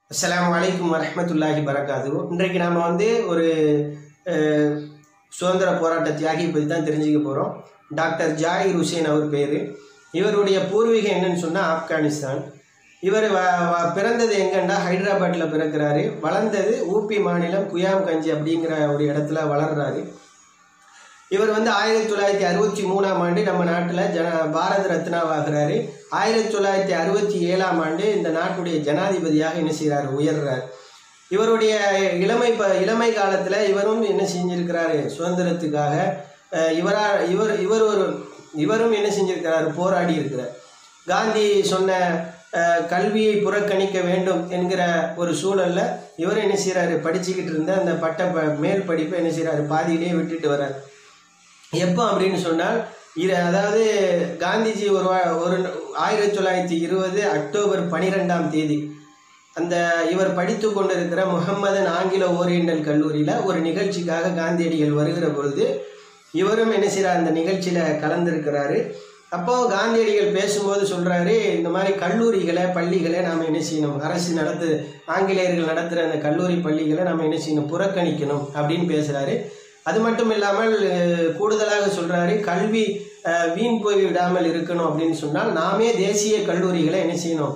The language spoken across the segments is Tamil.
அஸ்ஸலாமு அலைக்கும் வரஹ்மத்துல்லாஹி வரகாத்து இன்றைக்கு நாம் வந்து ஒரு அஹ், சுதந்திர போராட்ட தியாகி பற்றி தான் தெரிஞ்சுக்க போகிறோம் டாக்டர் ஜாகிர் ஹுசேன் அவர் பேர் இவருடைய பூர்வீகம் என்னன்னு சொன்னால் ஆப்கானிஸ்தான் இவர் வ வ- பிறந்தது எங்கன்னா ஹைதராபாத்தில் பிறக்கிறாரு வளர்ந்தது ஊபி மாநிலம் குயாம் கஞ்சி அப்படிங்கிற ஒரு இடத்துல வளர்றாரு இவர் வந்து ஆயிரத்தி தொள்ளாயிரத்தி அறுபத்தி மூணாம் ஆண்டு நம்ம நாட்டில் ஜன பாரத ரத்னாவாகிறாரு ஆயிரத்தி தொள்ளாயிரத்தி அறுபத்தி ஏழாம் ஆண்டு இந்த நாட்டுடைய ஜனாதிபதியாக என்ன செய்கிறார் உயர்றார் இவருடைய இளமை ப இளமை காலத்தில் இவரும் என்ன செஞ்சிருக்கிறாரு சுதந்திரத்துக்காக அஹ், இவரா இவர் இவர் ஒரு இவரும் என்ன செஞ்சிருக்கிறார் போராடி இருக்கிறார் காந்தி சொன்ன அஹ், கல்வியை புறக்கணிக்க வேண்டும் என்கிற ஒரு சூழல்ல இவர் என்ன செய்கிறாரு படிச்சுக்கிட்டு இருந்த அந்த பட்ட ப மேல் படிப்பை என்ன செய்கிறாரு பாதியிலேயே விட்டுட்டு வர்றார் எப்போ அப்படின்னு சொன்னால் இரு அதாவது காந்திஜி ஒரு வா- ஒரு ஆயிரத்தி தொள்ளாயிரத்தி இருபது அக்டோபர் பனிரெண்டாம் தேதி அந்த இவர் படித்து கொண்டிருக்கிற முகம்மதன் ஆங்கில ஓரியண்டல் கல்லூரியில் ஒரு நிகழ்ச்சிக்காக காந்தியடிகள் வருகிற பொழுது இவரும் என்ன செய்கிறார் அந்த நிகழ்ச்சியில் கலந்துருக்கிறாரு அப்போ காந்தியடிகள் பேசும்போது சொல்கிறாரு இந்த மாதிரி கல்லூரிகளை பள்ளிகளை நாம் என்ன செய்யணும் அரசு நடத்து ஆங்கிலேயர்கள் நடத்துகிற அந்த கல்லூரி பள்ளிகளை நாம் என்ன செய்யணும் புறக்கணிக்கணும் அப்படின்னு பேசுகிறாரு அது மட்டும் இல்லாமல் அஹ், கூடுதலாக சொல்கிறாரு கல்வி அஹ், வீண் போய் விடாமல் இருக்கணும் அப்படின்னு சொன்னால் நாமே தேசிய கல்லூரிகளை என்ன செய்யணும்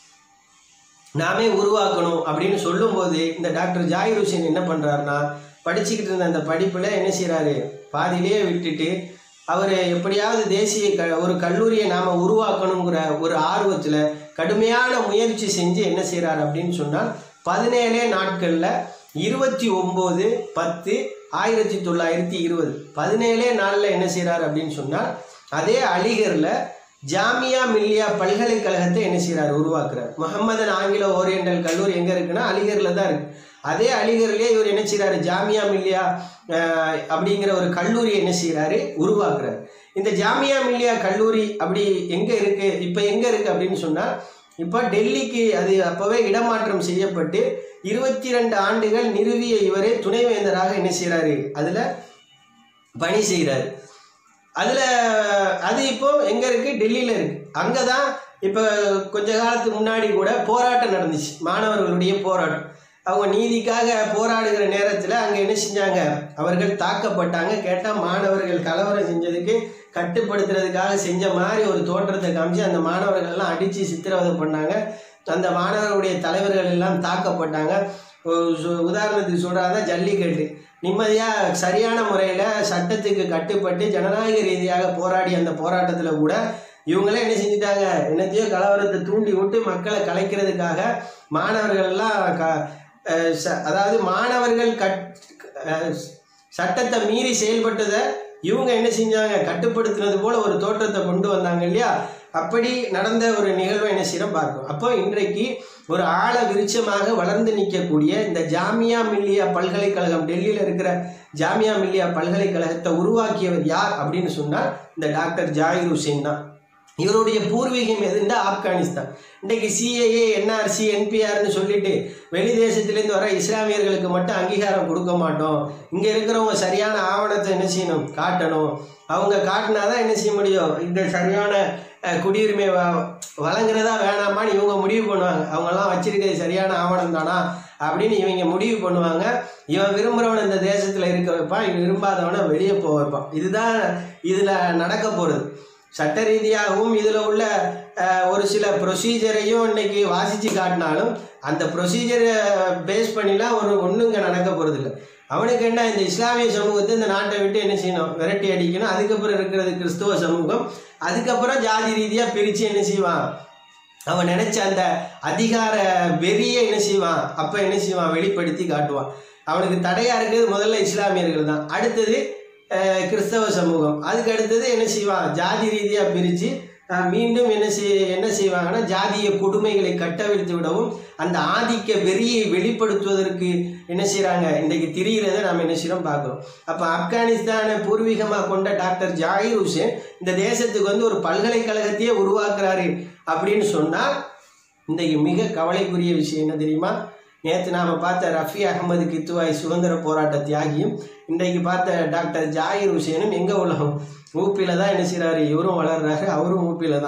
நாமே உருவாக்கணும் அப்படின்னு சொல்லும்போது இந்த டாக்டர் ஜாகிர் ஹுசேன் என்ன பண்ணுறாருன்னா படிச்சுக்கிட்டு இருந்த அந்த படிப்பில் என்ன செய்கிறாரு பாதியிலேயே விட்டுட்டு அவர் எப்படியாவது தேசிய க ஒரு கல்லூரியை நாம் உருவாக்கணுங்கிற ஒரு ஆர்வத்தில் கடுமையான முயற்சி செஞ்சு என்ன செய்கிறார் அப்படின்னு சொன்னால் பதினேழே நாட்களில் இருபத்தி ஒம்பது பத்து ஆயிரத்தி தொள்ளாயிரத்தி இருபது பதினேழே நாளில் என்ன செய்கிறார் அப்படின்னு சொன்னால் அதே அலிகரில் ஜாமியா மில்லியா பல்கலைக்கழகத்தை என்ன செய்கிறார் உருவாக்குறார் முகமதன் ஆங்கில ஓரியண்டல் கல்லூரி எங்கே இருக்குன்னா அலிகரில் தான் இருக்கு அதே அலிகர்லேயே இவர் என்ன செய்கிறாரு ஜாமியா மில்லியா அஹ், அப்படிங்கிற ஒரு கல்லூரியை என்ன செய்கிறாரு உருவாக்குறார் இந்த ஜாமியா மில்லியா கல்லூரி அப்படி எங்கே இருக்கு இப்போ எங்கே இருக்கு அப்படின்னு சொன்னால் இப்போ டெல்லிக்கு அது அப்போவே இடமாற்றம் செய்யப்பட்டு இருபத்தி ரெண்டு ஆண்டுகள் நிறுவிய இவரே துணைவேந்தராக என்ன செய்கிறாரு அதில் பணி செய்கிறாரு அதில் அது இப்போ எங்கே இருக்குது டெல்லியில் இருக்குது அங்கே தான் இப்போ கொஞ்ச காலத்துக்கு முன்னாடி கூட போராட்டம் நடந்துச்சு மாணவர்களுடைய போராட்டம் அவங்க நீதிக்காக போராடுகிற நேரத்தில் அங்கே என்ன செஞ்சாங்க அவர்கள் தாக்கப்பட்டாங்க கேட்டால் மாணவர்கள் கலவரம் செஞ்சதுக்கு கட்டுப்படுத்துறதுக்காக செஞ்ச மாதிரி ஒரு தோற்றத்தை காமிச்சு அந்த மாணவர்கள்லாம் அடித்து சித்திரவதை பண்ணாங்க அந்த மாணவர்களுடைய தலைவர்கள் எல்லாம் தாக்கப்பட்டாங்க ஒரு சு- உதாரணத்துக்கு சொல்கிறாங்க ஜல்லிக்கட்டு நிம்மதியாக சரியான முறையில் சட்டத்துக்கு கட்டுப்பட்டு ஜனநாயக ரீதியாக போராடி அந்த போராட்டத்தில் கூட இவங்களே என்ன செஞ்சிட்டாங்க என்னத்தையோ கலவரத்தை தூண்டி விட்டு மக்களை கலைக்கிறதுக்காக மாணவர்கள் எல்லாம் க அஹ் ச- அதாவது மாணவர்கள் கட் அஹ் சட்டத்தை மீறி செயல்பட்டதை இவங்க என்ன செஞ்சாங்க கட்டுப்படுத்தினது போல ஒரு தோற்றத்தை கொண்டு வந்தாங்க இல்லையா அப்படி நடந்த ஒரு நிகழ்வை என்ன செய்யறோம் பார்க்கும் அப்போ இன்றைக்கு ஒரு ஆழ விருட்சமாக வளர்ந்து நிற்கக்கூடிய இந்த ஜாமியா மில்லியா பல்கலைக்கழகம் டெல்லியில் இருக்கிற ஜாமியா மில்லியா பல்கலைக்கழகத்தை உருவாக்கியவர் யார் அப்படின்னு சொன்னால் இந்த டாக்டர் ஜாகிர் ஹுசேன் தான் இவருடைய பூர்வீகம் எதுன்னா ஆப்கானிஸ்தான் இன்றைக்கு சிஏஏ என்ஆர்சி என்பிஆர்னு சொல்லிட்டு வெளி தேசத்துலேருந்து வர இஸ்லாமியர்களுக்கு மட்டும் அங்கீகாரம் கொடுக்க மாட்டோம் இங்கே இருக்கிறவங்க சரியான ஆவணத்தை என்ன செய்யணும் காட்டணும் அவங்க காட்டினாதான் என்ன செய்ய முடியும் இந்த சரியான அஹ், குடியுரிமை வ- வழங்குறதா வேணாமான்னு இவங்க முடிவு பண்ணுவாங்க அவங்கெல்லாம் வச்சிருக்கிறது சரியான ஆவணம் தானா அப்படின்னு இவங்க முடிவு பண்ணுவாங்க இவன் விரும்புகிறவன் இந்த தேசத்தில் இருக்க வைப்பான் இவன் விரும்பாதவனை வெளியே போக வைப்பான் இதுதான் இதில் நடக்க போகிறது சட்ட ரீதியாகவும் இதில் உள்ள அஹ், ஒரு சில ப்ரொசீஜரையும் இன்னைக்கு வாசித்து காட்டினாலும் அந்த ப்ரொசீஜரை பேஸ் பண்ணிலாம் ஒரு ஒன்றும் இங்கே நடக்க போகிறதில்ல அவனுக்கு என்ன இந்த இஸ்லாமிய சமூகத்தை இந்த நாட்டை விட்டு என்ன செய்யணும் விரட்டி அடிக்கணும் அதுக்கப்புறம் இருக்கிறது கிறிஸ்துவ சமூகம் அதுக்கப்புறம் ஜாதி ரீதியாக பிரித்து என்ன செய்வான் அவன் நினைச்ச அந்த அதிகார வெறியை என்ன செய்வான் அப்போ என்ன செய்வான் வெளிப்படுத்தி காட்டுவான் அவனுக்கு தடையா இருக்கிறது முதல்ல இஸ்லாமியர்கள் தான் அடுத்தது அஹ், கிறிஸ்தவ சமூகம் அதுக்கு அடுத்தது என்ன செய்வான் ஜாதி ரீதியாக பிரித்து மீண்டும் என்ன செய் என்ன செய்வாங்கன்னா ஜாதிய கொடுமைகளை கட்டவிழ்த்து விடவும் அந்த ஆதிக்க வெறியை வெளிப்படுத்துவதற்கு என்ன செய்கிறாங்க இன்றைக்கு திரிகிறத நாம் என்ன செய்கிறோம் பார்க்குறோம் அப்போ ஆப்கானிஸ்தானை பூர்வீகமாக கொண்ட டாக்டர் ஜாகிர் ஹுசேன் இந்த தேசத்துக்கு வந்து ஒரு பல்கலைக்கழகத்தையே உருவாக்குறாரு அப்படின்னு சொன்னால் இன்றைக்கு மிக கவலைக்குரிய விஷயம் என்ன தெரியுமா நேற்று நாம் பார்த்த ரஃபி அகமது கித்துவாய் சுதந்திர போராட்ட தியாகியும் இன்றைக்கு பார்த்த டாக்டர் ஜாகிர் ஹுசேனும் எங்கே உலகம் ஊப்பியில் தான் என்ன செய்கிறாரு இவரும் வளர்றாரு அவரும் ஊப்பியில் தான்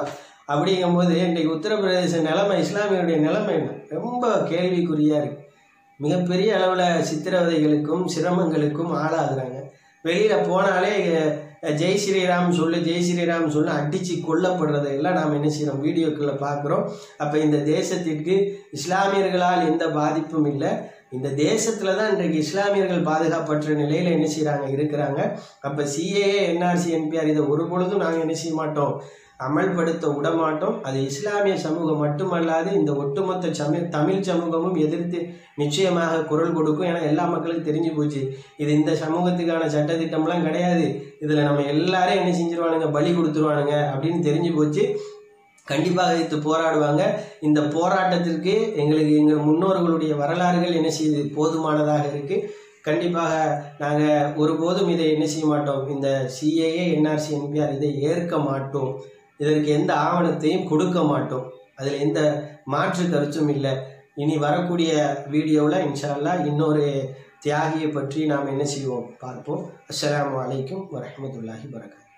அப்படிங்கும்போது இன்றைக்கு உத்தரப்பிரதேச நிலைமை இஸ்லாமியருடைய நிலைமை என்ன ரொம்ப கேள்விக்குறியாக இருக்கு மிகப்பெரிய அளவில் சித்திரவதைகளுக்கும் சிரமங்களுக்கும் ஆளாகுறாங்க வெளியில் போனாலே அஹ், ஜெய் ஸ்ரீராம் சொல்லு ஜெய் ஸ்ரீராம் சொல்லு அடித்து கொல்லப்படுறதை எல்லாம் நாம் என்ன செய்கிறோம் வீடியோக்களில் பார்க்குறோம் அப்போ இந்த தேசத்திற்கு இஸ்லாமியர்களால் எந்த பாதிப்பும் இல்லை இந்த தேசத்தில் தான் இன்றைக்கு இஸ்லாமியர்கள் பாதுகாப்பற்ற நிலையில் என்ன செய்கிறாங்க இருக்கிறாங்க அப்போ சிஏஏ என்ஆர்சி என்பிஆர் இதை ஒரு பொழுதும் நாங்கள் என்ன செய்ய மாட்டோம் அமல்படுத்த விடமாட்டோம் அது இஸ்லாமிய சமூகம் மட்டுமல்லாது இந்த ஒட்டுமொத்த சம தமிழ் சமூகமும் எதிர்த்து நிச்சயமாக குரல் கொடுக்கும் ஏன்னா எல்லா மக்களுக்கும் தெரிஞ்சு போச்சு இது இந்த சமூகத்துக்கான சட்டத்திட்டம்லாம் கிடையாது இதில் நம்ம எல்லாரும் என்ன செஞ்சிருவானுங்க பலி கொடுத்துருவானுங்க அப்படின்னு தெரிஞ்சு போச்சு கண்டிப்பாக எதிர்த்து போராடுவாங்க இந்த போராட்டத்திற்கு எங்களுக்கு எங்கள் முன்னோர்களுடைய வரலாறுகள் என்ன செய்யுது போதுமானதாக இருக்கு கண்டிப்பாக நாங்கள் ஒருபோதும் இதை என்ன செய்ய மாட்டோம் இந்த சிஏஏ என்ஆர்சி என்பிஆர் இதை ஏற்க மாட்டோம் இதற்கு எந்த ஆவணத்தையும் கொடுக்க மாட்டோம் அதில் எந்த மாற்று கருத்தும் இல்லை இனி வரக்கூடிய வீடியோவில் இன்ஷா அல்லாஹ் இன்னொரு தியாகியை பற்றி நாம் என்ன செய்வோம் பார்ப்போம் அஸ்ஸலாமு அலைக்கும் வரஹ்மத்துல்லாஹி வரகாத்